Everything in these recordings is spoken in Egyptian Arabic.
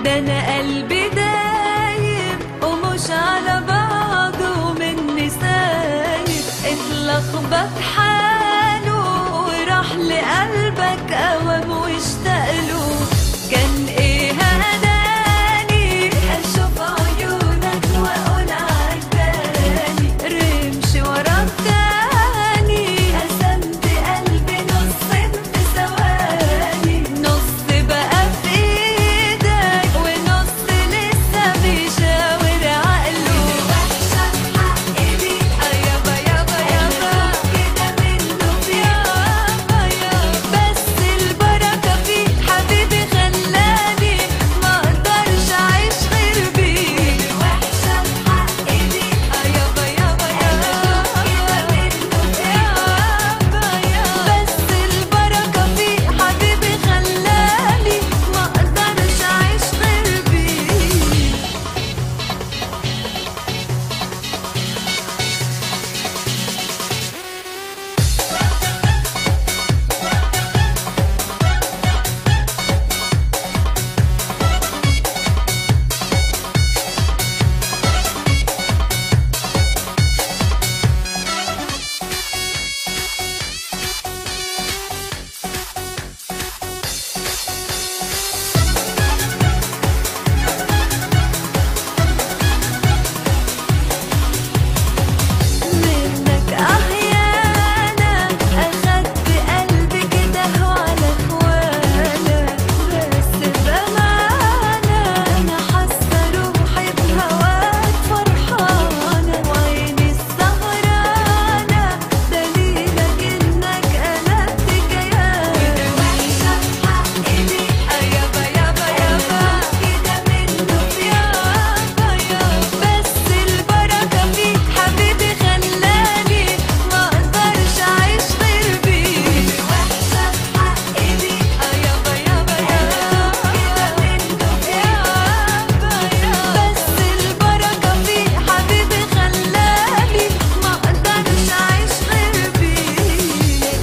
ده انا قلبي دايب ومش على بعضه مني سايب اتلخبط حاله وراح لقلبك اوام واشتاقله كان ايه هداني اشوف عيونك واقول عجباني رمش ورا التاني قسمت قلبي نصين في ثواني نص بقى في ايدك ونص لسه بيشاور عقله وحشة حق دي يابا يابا يابا كده منه يابا يابا بس البركة فيك حبيبي خلاني ما اقدرش اعيش غير بيك وحشة حق دي يابا يابا يابا كده منه يابا يابا بس البركة فيك حبيبي خلاني ما اقدرش اعيش غير بيك منك أحيانا أخدت قلبي كده وعلى هوانا بس بأمانة أنا حاسة روحي بهواك فرحانة وعيني السهرانة دليلك إنك قلبت كياني وحشة حقي دي يابا يابا يابا كده منه يابا يابا بس البركة فيك حبيبي خلاني ما اقدرش اعيش غير بيك وحشة حقي دي يابا يابا يابا كده منه يابا يابا بس البركة فيك حبيبي خلاني ما اقدرش اعيش غير بيك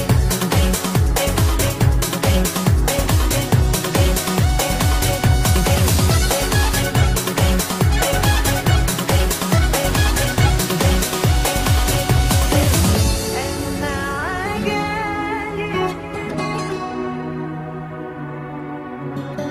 أنا عجالي